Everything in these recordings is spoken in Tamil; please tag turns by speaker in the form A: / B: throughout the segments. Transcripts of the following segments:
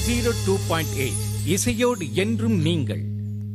A: ஜீரோ டூ பாயிண்ட் எயிட் இசையோடு என்றும் நீங்கள்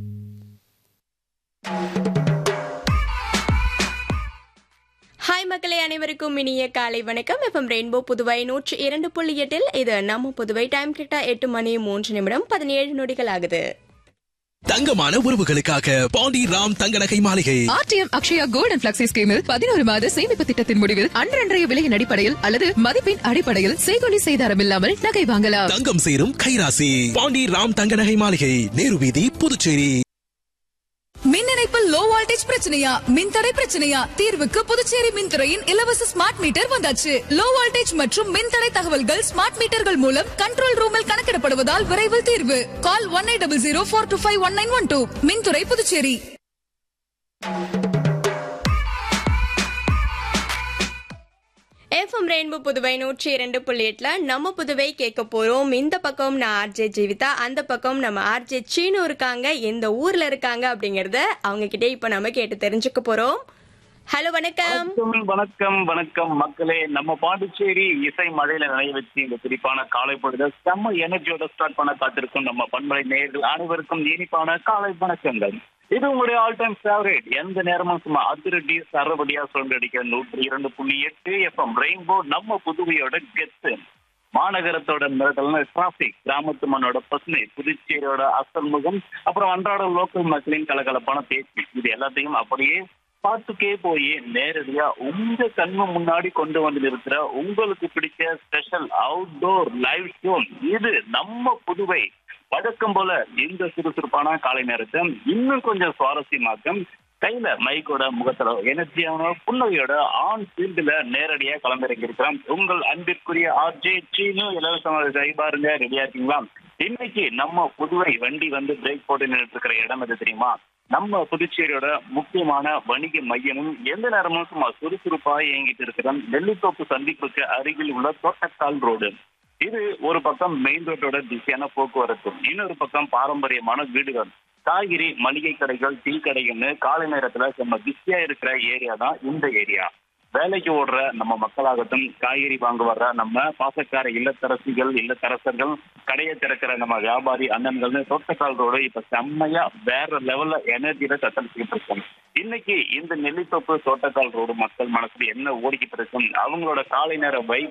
B: ஹாய் மக்களே அனைவருக்கும் இனிய காலை வணக்கம் எஃப்எம் ரெயின்போ புதுவை நூற்றி இரண்டு புள்ளி எட்டில் இது நம்ம புதுவை டைம் கிட்ட எட்டு மணி மூன்று நிமிடம் பதினேழு நொடிகள் ஆகுது
C: தங்கமான உறவுகளுக்காக பாண்டி ராம் தங்க நகை மாளிகை
D: RTM Akshaya gold and flexi ஸ்கீமில் பதினோரு மாத சேமிப்பு திட்டத்தின் முடிவில் அன்றன்றைய விலையின் அடிப்படையில் அல்லது மதிப்பின் அடிப்படையில் செய்கொலி செய்தாரம் இல்லாமல் நகை வாங்கலாம்
C: தங்கம் சேரும் கைராசி பாண்டி ராம் தங்க நகை மாளிகை நேரு வீதி புதுச்சேரி
E: மின் இணைப்பில் லோ வோல்டேஜ் பிரச்சனையா மின்தடை பிரச்சனையா தீர்வுக்கு புதுச்சேரி மின்துறையின் இலவச ஸ்மார்ட் மீட்டர் வந்தாச்சு லோ வோல்டேஜ் மற்றும் மின்தடை தகவல்கள் ஸ்மார்ட் மீட்டர்கள் மூலம் கண்ட்ரோல் ரூமில் கணக்கிடப்படுவதால் விரைவில் தீர்வு call one eight double zero four two five one nine one two மின்துறை புதுச்சேரி
B: எஃப்எம் ரெயின்போ புதுவை நூற்றி இரண்டு புள்ளி எட்டுல நம்ம புதுவை கேட்க போறோம் இந்த பக்கம் நான் ஆர்ஜே ஜீவிதா அந்த பக்கம் நம்ம ஆர்ஜே சீனு இருக்காங்க எந்த ஊர்ல இருக்காங்க அப்படிங்கறத அவங்க கிட்டே இப்ப நம்ம கேட்டு தெரிஞ்சுக்க போறோம் ஹலோ வணக்கம்
F: வணக்கம் வணக்கம் வணக்கம் மக்களே நம்ம பாண்டிச்சேரி இசை மழையில நினைவு வச்சு இந்த குறிப்பான காலை பொழுது செம்ம எனர்ஜியோட ஸ்டார்ட் பண்ண காத்திருக்கும் நம்ம பண்பலை நேயர்கள் அனைவருக்கும் இனிப்பான காலை வணக்கங்கள் இது உங்களுடைய ஆல் டைம் ஃபேவரேட் எந்த நேரமும் சும்மா அதிரடி சரவடியா சொல்றடிக்க நூற்றி இரண்டு புள்ளி எட்டு எஃப்எம் ரெயின்போ நம்ம புதுவையோட கெத்து மாநகரத்தோட மிரட்டல்னா டிராபிக் கிராமத்து மண்ணோட பசுமை புதுச்சேரியோட அசல் முகம் அப்புறம் அன்றாட லோக்கல் மக்களின் கலகலப்பான பேச்சு இது எல்லாத்தையும் அப்படியே பாட்டுக்கே போய் நேரடியா உங்க கண்ணு முன்னாடி கொண்டு வந்து இருக்கிற உங்களுக்கு பிடிச்ச ஸ்பெஷல் அவுட்டோர் லைவ் ஷோ இது நம்ம புதுவை வழக்கம் போல இந்த சுறுசுறுப்பான காலை நேரத்தை இன்னும் கொஞ்சம் சுவாரஸ்யமாக்கும் கையில மைக்கோட முகத்துல எனர்ஜியான புன்னகையோட ஆன் ஃபீல்டுல நேரடியா கலந்திறங்கி இருக்கிறோம் உங்கள் அன்பிற்குரிய ஆர்ஜே சீனு இலவசமாக கை பாருங்க ரெடியா இருக்கீங்களா இன்னைக்கு நம்ம புதுவை வண்டி வந்து பிரேக் போட்டு நின்றுட்டு இருக்கிற இடம் எது தெரியுமா நம்ம புதுச்சேரியோட முக்கியமான வணிக மையமும் எந்த நேரமும் சும்மா சுறுசுறுப்பா இயங்கிட்டு இருக்கிற நெல்லித்தோப்பு சந்திப்புக்கு அருகில் உள்ள தோட்டக்கால் ரோடு இது ஒரு பக்கம் மெயின் ரோட்டோட திசையான போக்குவரத்து இன்னொரு பக்கம் பாரம்பரியமான வீடுகள் காய்கறி மளிகை கடைகள் டீ கடைகள்னு காலை நேரத்துல நம்ம பிஸியா இருக்கிற ஏரியா தான் இந்த ஏரியா வேலைக்கு ஓடுற நம்ம மக்களாகட்டும் காய்கறி வாங்க வர்ற நம்ம பாசக்கார இல்லத்தரசிகள் இல்லத்தரசர்கள் கடையை திறக்கிற நம்ம வியாபாரி அண்ணன்கள்னு தோட்டக்கால் ரோடு இப்ப செம்மையா வேற லெவல்ல எனர்ஜியில தத்தளிச்சுக்கிட்டு இருக்காங்க இன்னைக்கு இந்த நெல்லித்தோப்பு தோட்டக்கால் ரோடு மக்கள் மனசுல என்ன ஓடிக்கிட்டு இருக்கும் அவங்களோட காலை நேர வைப்